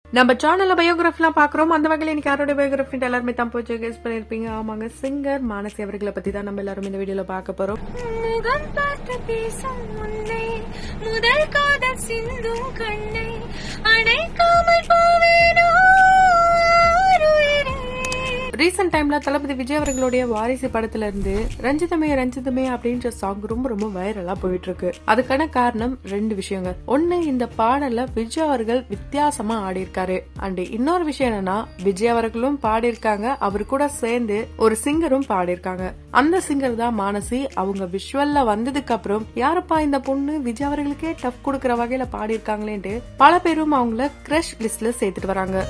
நம்ம சேனல்ல பயோகிராஃபிலாம் பாக்குறோம் அந்த வகையில் இன்னைக்கு யாரோட பயோகிராஃபி எல்லாருமே தான் போச்சு கெஸ் பண்ணிருப்பீங்க ஆமாங்க சிங்கர் மானசி அவர்களை பத்தி தான் நம்ம எல்லாரும் இந்த வீடியோல பார்க்க போறோம் முகம் பார்த்து பேசும் முன்னே முதல் காதல் சிந்தும் கண்ணை அணைக்காமல் போவேனோ ஆருயிரே. ரீசெண்ட் டைம்ல தளபதி விஜய் அவர்களுடைய வாரிசு படத்துல இருந்து ரஞ்சிதமே ரஞ்சிதமே அப்படின்ற சாங் ரொம்ப ரொம்ப வைரலா போயிட்டு இருக்கு அதுக்கான காரணம் ரெண்டு விஷயங்கள் ஒண்ணு இந்த பாடல்ல விஜய் அவர்கள் வித்தியாசமா ஆடி இருக்காரு அண்ட் இன்னொரு விஷயம் என்னன்னா விஜய் அவர்களும் பாடியிருக்காங்க அவர் கூட சேர்ந்து ஒரு சிங்கரும் பாடியிருக்காங்க அந்த சிங்கர் தான் மானசி அவங்க விஷுவல்ல வந்ததுக்கு அப்புறம் யாரப்பா இந்த பொண்ணு விஜய் அவர்களுக்கே டஃப் கொடுக்கற வகையில பாடியிருக்காங்களேன்ட்டு பல பேரும் அவங்கள கிரஷ் லிஸ்ட்ல சேர்த்துட்டு வராங்க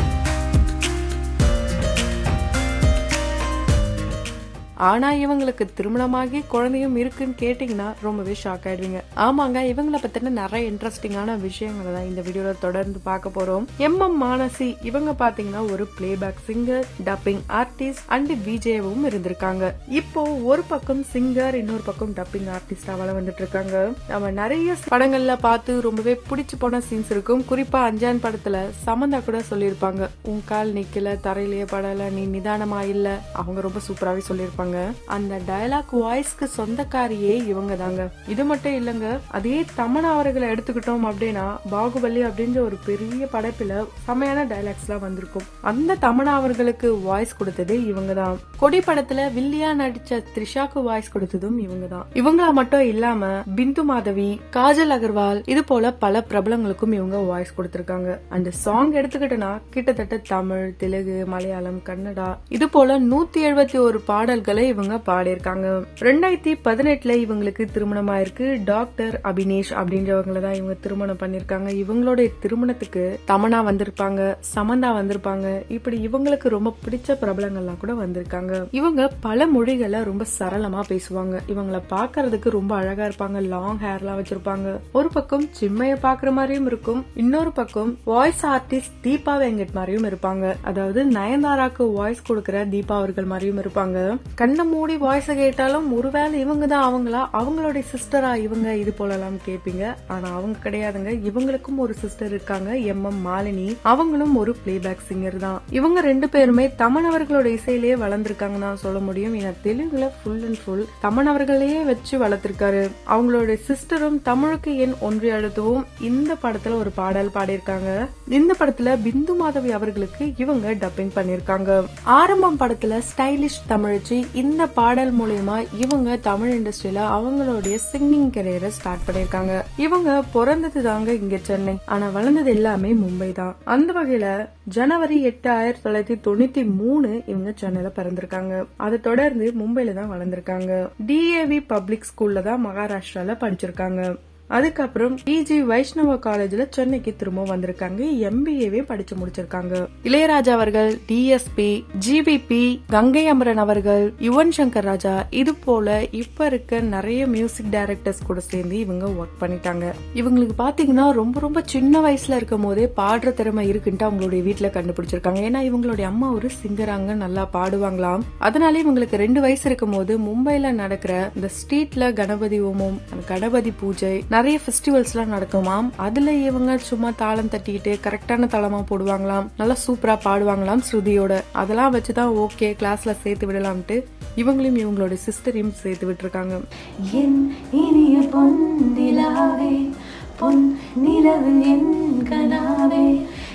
ஆனா இவங்களுக்கு திருமணமாகி குழந்தையும் இருக்குன்னு கேட்டீங்கன்னா ரொம்பவே ஷாக் ஆயிடுவீங்க ஆமாங்க இவங்கள பத்தின நிறைய இன்ட்ரெஸ்டிங்கான விஷயங்களை தான் இந்த வீடியோல தொடர்ந்து பார்க்க போறோம் எம் எம் மானசி இவங்க பாத்தீங்கன்னா ஒரு playback singer dubbing artist and விஜேவும் இருந்திருக்காங்க இப்போ ஒரு பக்கம் சிங்கர் இன்னொரு பக்கம் டப்பிங் ஆர்டிஸ்டா வள வந்துட்டு இருக்காங்க நம்ம நிறைய படங்கள்ல பார்த்து ரொம்பவே பிடிச்சு போன சீன்ஸ் இருக்கும் குறிப்பா அஞ்சான் படத்துல சமந்தா கூட சொல்லியிருப்பாங்க உன் கால் நிக்கல தரையிலேயே படல நீ நிதானமா இல்ல அவங்க ரொம்ப சூப்பராவே சொல்லியிருப்பாங்க அந்த டயலாக் வாய்ஸ்க்கு சொந்தக்காரியே இவங்க தாங்க இது மட்டும் இல்லங்க அதே தமனா அவர்களை எடுத்துக்கிட்டோம் அப்படின்னா பாகுபலி அப்படின்ற ஒரு பெரிய படைப்புல செமையான டயலாக்ஸ் எல்லாம் வந்திருக்கும் அந்த தமனா அவர்களுக்கு வாய்ஸ் கொடுத்தது இவங்க தான் கொடி படத்துல வில்லியா நடிச்ச த்ரிஷாக்கு வாய்ஸ் கொடுத்ததும் இவங்க தான் இவங்கள மட்டும் இல்லாம பிந்து மாதவி காஜல் அகர்வால் இது போல பல பிரபலங்களுக்கும் இவங்க வாய்ஸ் கொடுத்திருக்காங்க அந்த சாங் எடுத்துக்கிட்டனா கிட்டத்தட்ட தமிழ் தெலுங்கு மலையாளம் கன்னடா இது போல நூத்தி எழுபத்தி ஒரு பாடல்களை இவங்க பாடியிருக்காங்க ரெண்டாயிரத்தி பதினெட்டுல இவங்களுக்கு திருமணம் ஆயிருக்கு டாக்டர் அபினேஷ் அப்படின்றவங்கள தான் இவங்க திருமணம் பண்ணிருக்காங்க இவங்களுடைய திருமணத்துக்கு தமனா வந்திருப்பாங்க சமந்தா வந்திருப்பாங்க இப்படி இவங்களுக்கு ரொம்ப பிடிச்ச பிரபலங்கள்லாம் கூட வந்திருக்காங்க இவங்க பல மொழிகளை ரொம்ப சரளமா பேசுவாங்க இவங்கள பாக்குறதுக்கு ரொம்ப அழகா இருப்பாங்க லாங் ஹேர்லாம் வச்சிருப்பாங்க ஒரு பக்கம் சிம்மைய பாக்குற மாதிரியும் இருக்கும் இன்னொரு பக்கம் வாய்ஸ் ஆர்டிஸ்ட் தீபா வெங்கட் மாதிரியும் இருப்பாங்க அதாவது நயன்தாராக்கு வாய்ஸ் கொடுக்கிற தீபா அவர்கள் மாதிரியும் இருப்பாங்க கண்ணை மூடி வாய்ஸ் கேட்டாலும் ஒருவேளை இவங்க தான் அவங்களா அவங்களுடைய சிஸ்டரா இவங்க இது போலலாம் கேப்பீங்க ஆனா அவங்க கிடையாதுங்க இவங்களுக்கும் ஒரு சிஸ்டர் இருக்காங்க எம் எம் மாலினி அவங்களும் ஒரு பிளேபேக் சிங்கர் தான் இவங்க ரெண்டு பேருமே தமன் அவர்களோட இசையிலேயே வளர்ந்திருக்காங்கன்னு தான் சொல்ல முடியும் ஏன்னா தெலுங்குல ஃபுல் அண்ட் ஃபுல் தமன் அவர்களையே வச்சு வளர்த்திருக்காரு அவங்களோட சிஸ்டரும் தமிழுக்கு என் ஒன்றி அழுத்தவும் இந்த படத்துல ஒரு பாடல் பாடியிருக்காங்க இந்த படத்துல பிந்து மாதவி அவர்களுக்கு இவங்க டப்பிங் பண்ணிருக்காங்க ஆரம்பம் படத்துல ஸ்டைலிஷ் தமிழச்சி இந்த பாடல் மூலயமா இவங்க தமிழ் இண்டஸ்ட்ரியில அவங்களுடைய சிங்கிங் கரியரை ஸ்டார்ட் பண்ணிருக்காங்க இவங்க பிறந்தது தாங்க இங்க சென்னை ஆனா வளர்ந்தது எல்லாமே மும்பை தான் அந்த வகையில ஜனவரி எட்டு ஆயிரத்தி தொள்ளாயிரத்தி தொண்ணூத்தி மூணு இவங்க சென்னையில பிறந்திருக்காங்க அதை தொடர்ந்து மும்பைல தான் வளர்ந்திருக்காங்க டிஏவி பப்ளிக் ஸ்கூல்ல தான் மகாராஷ்டிரால படிச்சிருக்காங்க அதுக்கப்புறம் பிஜி வைஷ்ணவ காலேஜ்ல சென்னைக்கு திரும்ப வந்திருக்காங்க எம்பிஏவே படிச்சு முடிச்சிருக்காங்க இளையராஜா அவர்கள் டிஎஸ்பி ஜிபிபி கங்கை அமரன் அவர்கள் யுவன் சங்கர் ராஜா இது போல இப்ப இருக்க நிறைய மியூசிக் டைரக்டர்ஸ் கூட சேர்ந்து இவங்க ஒர்க் பண்ணிட்டாங்க இவங்களுக்கு பாத்தீங்கன்னா ரொம்ப ரொம்ப சின்ன வயசுல இருக்கும் போதே பாடுற திறமை இருக்குன்ட்டு அவங்களுடைய வீட்டுல கண்டுபிடிச்சிருக்காங்க ஏன்னா இவங்களுடைய அம்மா ஒரு சிங்கராங்க நல்லா பாடுவாங்களாம் அதனால இவங்களுக்கு ரெண்டு வயசு இருக்கும் போது மும்பைல நடக்கிற இந்த ஸ்ட்ரீட்ல கணபதி ஹோமம் அந்த கணபதி பூஜை நிறைய ஃபெஸ்டிவல்ஸ் எல்லாம் நடக்குமாம் அதுல இவங்க சும்மா தாளம் தட்டிக்கிட்டு கரெக்டான தளமா போடுவாங்களாம் நல்லா சூப்பரா பாடுவாங்களாம் ஸ்ருதியோட அதெல்லாம் வச்சுதான் ஓகே கிளாஸ்ல சேர்த்து விடலாம்ட்டு இவங்களையும் இவங்களோட சிஸ்டரையும் சேர்த்து விட்டுருக்காங்க என் இனிய பொந்திலாவே பொன் நிலவு என் கனாவே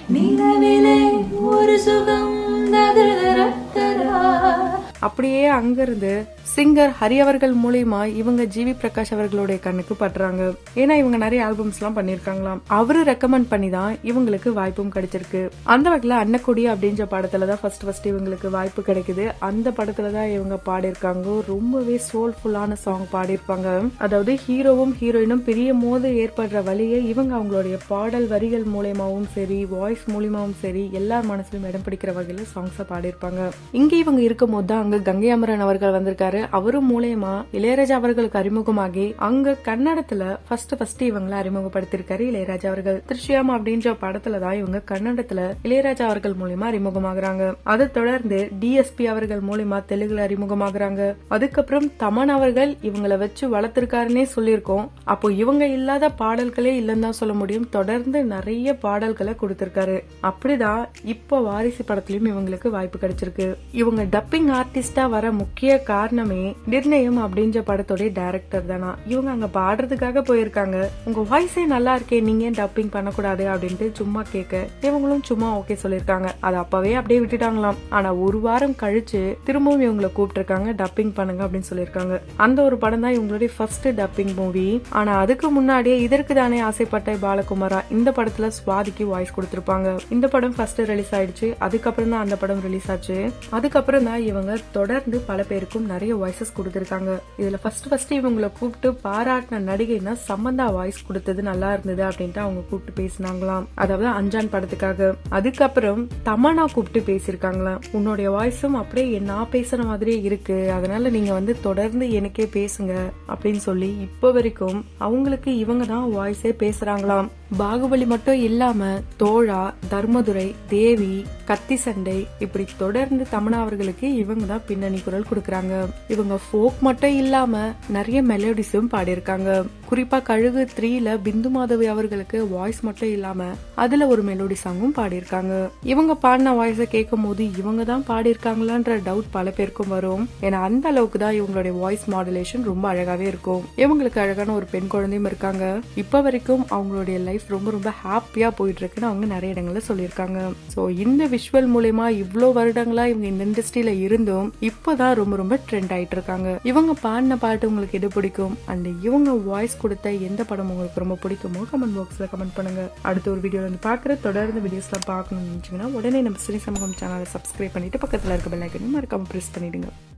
நிலவிலே ஒரு சுகம் ததரத்தரா அப்படியே அங்கிருந்து சிங்கர் ஹரி அவர்கள் மூலியமா இவங்க ஜிவி பிரகாஷ் அவர்களுடைய கண்ணுக்கு பட்டுறாங்க ஏன்னா இவங்க நிறைய ஆல்பம்ஸ் எல்லாம் பண்ணிருக்காங்களாம் அவரு ரெக்கமெண்ட் பண்ணி தான் இவங்களுக்கு வாய்ப்பும் கிடைச்சிருக்கு அந்த வகையில அன்னக்குடி அப்படின்ற படத்துல தான் ஃபர்ஸ்ட் ஃபர்ஸ்ட் இவங்களுக்கு வாய்ப்பு கிடைக்குது அந்த படத்துல தான் இவங்க பாடியிருக்காங்க ரொம்பவே சோல்ஃபுல்லான சாங் பாடியிருப்பாங்க அதாவது ஹீரோவும் ஹீரோயினும் பெரிய மோத ஏற்படுற வழியை இவங்க அவங்களுடைய பாடல் வரிகள் மூலியமாவும் சரி வாய்ஸ் மூலியமாவும் சரி எல்லார் மனசுலயும் இடம் பிடிக்கிற வகையில சாங்ஸ பாடியிருப்பாங்க இங்க இவங்க இருக்கும் போது தான் அங்க கங்கை அமரன் அவர்கள் வந்திருக்காரு இருக்காரு அவரு மூலியமா இளையராஜா அவர்களுக்கு அறிமுகமாகி அங்க கன்னடத்துல ஃபர்ஸ்ட் ஃபர்ஸ்ட் இவங்களை அறிமுகப்படுத்திருக்காரு இளையராஜா அவர்கள் திருஷ்யாம் அப்படின்ற படத்துல தான் இவங்க கன்னடத்துல இளையராஜா அவர்கள் மூலியமா அறிமுகமாகறாங்க அதை தொடர்ந்து டிஎஸ்பி அவர்கள் மூலியமா தெலுங்குல அறிமுகமாகறாங்க அதுக்கப்புறம் தமன் அவர்கள் இவங்களை வச்சு வளர்த்திருக்காருன்னே சொல்லியிருக்கோம் அப்போ இவங்க இல்லாத பாடல்களே இல்லைன்னு தான் சொல்ல முடியும் தொடர்ந்து நிறைய பாடல்களை கொடுத்திருக்காரு அப்படிதான் இப்போ வாரிசு படத்துலயும் இவங்களுக்கு வாய்ப்பு கிடைச்சிருக்கு இவங்க டப்பிங் ஆர்டிஸ்டா வர முக்கிய காரணமே நிர்ணயம் அப்படின்ற படத்தோட டைரக்டர் தானா இவங்க அங்க பாடுறதுக்காக போயிருக்காங்க உங்க வாய்ஸே நல்லா இருக்கே நீங்க ஏன் டப்பிங் பண்ணக்கூடாது அப்படின்ட்டு சும்மா கேட்க இவங்களும் சும்மா ஓகே சொல்லிருக்காங்க அது அப்பவே அப்படியே விட்டுட்டாங்களாம் ஆனா ஒரு வாரம் கழிச்சு திரும்பவும் இவங்களை கூப்பிட்டிருக்காங்க டப்பிங் பண்ணுங்க அப்படின்னு சொல்லியிருக்காங்க அந்த ஒரு படம் தான் இவங்களுடைய ஃபர்ஸ்ட் டப்பிங் மூவி ஆனா அதுக்கு முன்னாடியே இதற்கு தானே ஆசைப்பட்ட பாலகுமாரா இந்த படத்துல சுவாதிக்கு வாய்ஸ் கொடுத்திருப்பாங்க இந்த படம் ஃபர்ஸ்ட் ரிலீஸ் ஆயிடுச்சு அதுக்கப்புறம் தான் அந்த படம் ரிலீஸ் ஆச்சு அதுக்கப்புறம் தான் இவங்க தொடர்ந்து பல பேருக்கும் நிறைய வாய்ஸஸ் கொடுத்திருக்காங்க இதுல ஃபர்ஸ்ட் ஃபர்ஸ்ட் இவங்களை கூப்பிட்டு பாராட்டின நடிகைனா சம்பந்தா வாய்ஸ் கொடுத்தது நல்லா இருந்தது அப்படின்ட்டு அவங்க கூப்பிட்டு பேசினாங்களாம் அதாவது அஞ்சான் படத்துக்காக அதுக்கப்புறம் தமனா கூப்பிட்டு பேசியிருக்காங்களாம் உன்னுடைய வாய்ஸும் அப்படியே நான் பேசுற மாதிரியே இருக்கு அதனால நீங்க வந்து தொடர்ந்து எனக்கே பேசுங்க அப்படின்னு சொல்லி இப்போ வரைக்கும் அவங்களுக்கு இவங்க தான் வாய்ஸே பேசுறாங்களாம் பாகுபலி மட்டும் இல்லாம தோழா தர்மதுரை தேவி கத்தி சண்டை இப்படி தொடர்ந்து தமனா அவர்களுக்கு இவங்க தான் பின்னணி குரல் கொடுக்கறாங்க இவங்க ஃபோக் மட்டும் இல்லாம நிறைய மெலோடிஸும் பாடியிருக்காங்க குறிப்பா கழுகு த்ரீல பிந்து மாதவி அவர்களுக்கு வாய்ஸ் மட்டும் இல்லாம அதுல ஒரு மெலோடி சாங்கும் பாடியிருக்காங்க இவங்க பாடின வாய்ஸை கேட்கும் போது இவங்க தான் பாடியிருக்காங்களான்ற டவுட் பல பேருக்கும் வரும் ஏன்னா அந்த அளவுக்கு தான் இவங்களுடைய வாய்ஸ் மாடுலேஷன் ரொம்ப அழகாவே இருக்கும் இவங்களுக்கு அழகான ஒரு பெண் குழந்தையும் இருக்காங்க இப்ப வரைக்கும் அவங்களுடைய லைஃப் ரொம்ப ரொம்ப ஹாப்பியா போயிட்டு இருக்குன்னு அவங்க நிறைய இடங்கள்ல சொல்லியிருக்காங்க சோ இந்த விஷுவல் மூலயமா இவ்வளவு வருடங்களா இவங்க இந்த இண்டஸ்ட்ரியில இருந்தும் இப்பதான் ரொம்ப ரொம்ப ட்ரெண்ட் ஆயிட்டு இருக்காங்க இவங்க பாடின பாட்டு உங்களுக்கு எது பிடிக்கும் அண்ட் இவங்க வாய்ஸ் கொடுத்த எந்த படம் உங்களுக்கு ரொம்ப பிடிக்குமோ கமெண்ட் பாக்ஸ்ல கமெண்ட் பண்ணுங்க அடுத்த ஒரு வீடியோல வந்து பாக்குற தொடர்ந்து வீடியோஸ்லாம் பார்க்கணும்னு நினைச்சீங்கன்னா உடனே நம்ம சினி சமூகம் சேனலை சப்ஸ்கிரைப் பண்ணிட்டு பக்கத்துல இருக்க பெல் ஐக்கனையும் மறக்காம பிரஸ் பண்ணிடுங்க